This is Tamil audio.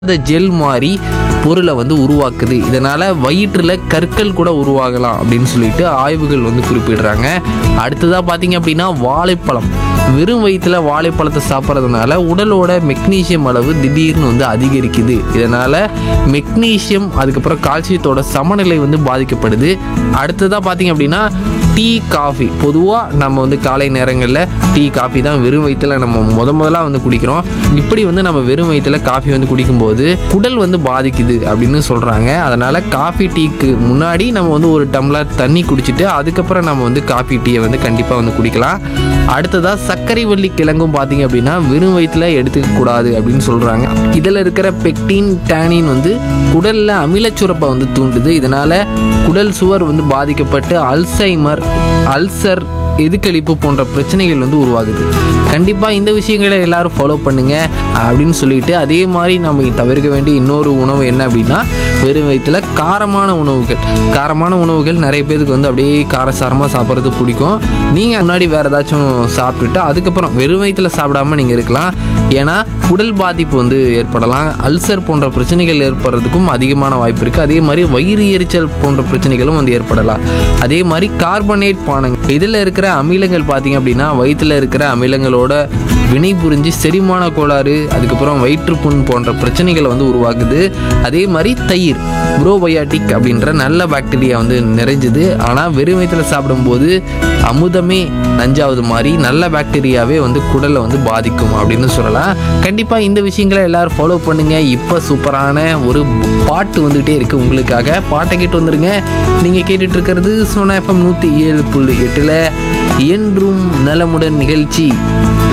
இந்த ஜெல் மாதிரி பொருளை வந்து உருவாக்குது இதனால் வயிற்றில் கற்கள் கூட உருவாகலாம் அப்படின்னு சொல்லிட்டு ஆய்வுகள் வந்து குறிப்பிடுறாங்க அடுத்ததாக பார்த்தீங்க அப்படின்னா வாழைப்பழம் வெறும் வயிற்றில் வாழைப்பழத்தை சாப்பிட்றதுனால உடலோட மெக்னீசியம் அளவு திடீர்னு வந்து அதிகரிக்குது இதனால் மெக்னீசியம் அதுக்கப்புறம் கால்சியத்தோட சமநிலை வந்து பாதிக்கப்படுது அடுத்ததாக பார்த்தீங்க அப்படின்னா டீ காஃபி பொதுவாக நம்ம வந்து காலை நேரங்களில் டீ காஃபி தான் வெறும் வயிற்றுல நம்ம முத முதலாக வந்து குடிக்கிறோம் இப்படி வந்து நம்ம வெறும் வயிற்றுல காஃபி வந்து குடிக்கும்போது குடல் வந்து பாதிக்குது அப்படின்னு சொல்கிறாங்க அதனால் காஃபி டீக்கு முன்னாடி நம்ம வந்து ஒரு டம்ளர் தண்ணி குடிச்சிட்டு அதுக்கப்புறம் நம்ம வந்து காஃபி டீயை வந்து கண்டிப்பாக வந்து குடிக்கலாம் அடுத்ததாக சர்க்கரை வள்ளி கிழங்கும் பார்த்தீங்க அப்படின்னா வெறும் வயிற்றுல எடுத்துக்க கூடாது அப்படின்னு சொல்கிறாங்க இதில் இருக்கிற பெக்டின் டேனின் வந்து குடலில் அமிலச்சுரப்பை வந்து தூண்டுது இதனால் குடல் சுவர் வந்து பாதிக்கப்பட்டு அல்சைமர் அல்சர் எதுக்களிப்பு போன்ற பிரச்சனைகள் வந்து உருவாகுது கண்டிப்பாக இந்த விஷயங்களை எல்லாரும் ஃபாலோ பண்ணுங்க அப்படின்னு சொல்லிட்டு அதே மாதிரி நம்ம தவிர்க்க வேண்டிய இன்னொரு உணவு என்ன அப்படின்னா வெறும் வயிற்றுல காரமான உணவுகள் காரமான உணவுகள் நிறைய பேருக்கு வந்து அப்படியே காரசாரமாக சாப்பிட்றது பிடிக்கும் நீங்கள் முன்னாடி வேறு ஏதாச்சும் சாப்பிட்டுட்டு அதுக்கப்புறம் வெறும் வயிற்றுல சாப்பிடாம நீங்கள் இருக்கலாம் ஏன்னா உடல் பாதிப்பு வந்து ஏற்படலாம் அல்சர் போன்ற பிரச்சனைகள் ஏற்படுறதுக்கும் அதிகமான வாய்ப்பு இருக்குது அதே மாதிரி வயிறு எரிச்சல் போன்ற பிரச்சனைகளும் வந்து ஏற்படலாம் அதே மாதிரி கார்பனேட் பானங்கள் இதில் இருக்கிற அமிலங்கள் பார்த்தீங்க அப்படின்னா வயிற்றில் இருக்கிற அமிலங்களோட வினை புரிஞ்சு செரிமான கோளாறு அதுக்கப்புறம் வயிற்றுப்புண் போன்ற பிரச்சனைகளை வந்து உருவாக்குது அதே மாதிரி தயிர் ப்ரோபயாட்டிக் அப்படின்ற நல்ல பாக்டீரியா வந்து நிறைஞ்சுது ஆனால் வெறும் வயிற்றில் சாப்பிடும்போது அமுதமே நஞ்சாவது மாதிரி நல்ல பாக்டீரியாவே வந்து குடலை வந்து பாதிக்கும் அப்படின்னு சொல்லலாம் கண்டிப்பாக இந்த விஷயங்களை எல்லாரும் ஃபாலோ பண்ணுங்க இப்போ சூப்பரான ஒரு பாட்டு வந்துகிட்டே இருக்கு உங்களுக்காக பாட்டை கேட்டு வந்துருங்க நீங்கள் கேட்டுட்டு இருக்கிறது சோனா எஃப்எம் நூற்றி ஏழு புள்ளி எட்டில் என்றும் நலமுடன் நிகழ்ச்சி